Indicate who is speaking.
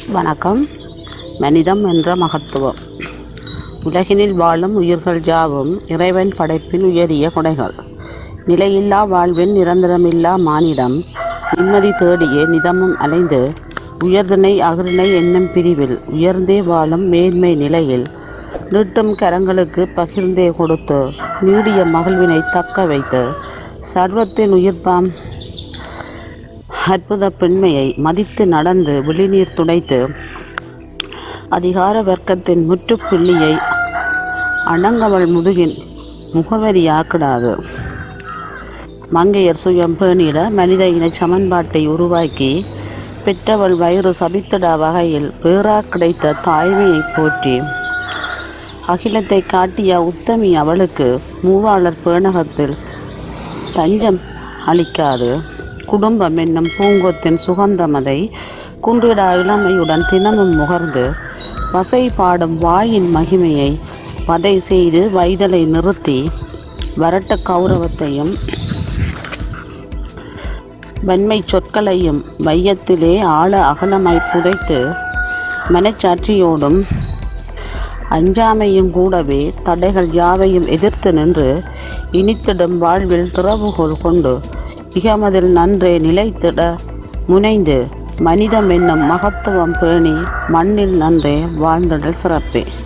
Speaker 1: வணக்கம் மனிதம் என்ற மகத்துவம் உலகினில் வாழும் உயிர்கள் யாவும் இறைவன் படைப்பின் உயரிய கொடைகள் நிலையில்லா வாழ்வின் நிரந்தரமில்லா மானிடம் நிம்மதி தேடியே நிதமும் அலைந்து உயர்திணை அகிரிணை என்னும் பிரிவில் உயர்ந்தே வாழும் மேன்மை நிலையில் நீட்டும் கரங்களுக்கு பகிர்ந்தே கொடுத்து நீடிய மகிழ்வினை தக்க வைத்து சர்வத்தின் உயிர்ப்பாம் அற்புத பெண்மையை மதித்து நடந்து விழிநீர் துடைத்து அதிகார வர்க்கத்தின் முற்றுப்புள்ளியை அணங்கவள் முதுகின் முகவரியாக்கிடாது மங்கையர் சுயம் பேணிட மனித இன சமன்பாட்டை உருவாக்கி பெற்றவள் வயிறு சபித்திடா வகையில் பேரா கிடைத்த தாய்மையை போற்றி அகிலத்தை காட்டிய உத்தமி அவளுக்கு மூவாளர் பேணகத்தில் தஞ்சம் அளிக்காது குடும்பம் என்னும் பூங்கொத்தின் சுகந்தமதை குன்றிடா இளமையுடன் தினமும் முகர்ந்து வசை பாடும் வாயின் மகிமையை வதை செய்து வைதலை நிறுத்தி வரட்ட கௌரவத்தையும் வன்மை சொற்களையும் வையத்திலே ஆழ அகலமாய் புதைத்து மனச்சாட்சியோடும் அஞ்சாமையும் கூடவே தடைகள் யாவையும் எதிர்த்து நின்று இனித்திடும் வாழ்வில் துறவுகோல் கொண்டு இகமதில் நன்றே நிலைத்திட முனைந்து மனிதம் என்னும் மகத்துவம் பேணி மண்ணில் நன்றே வாழ்ந்திடல் சிறப்பே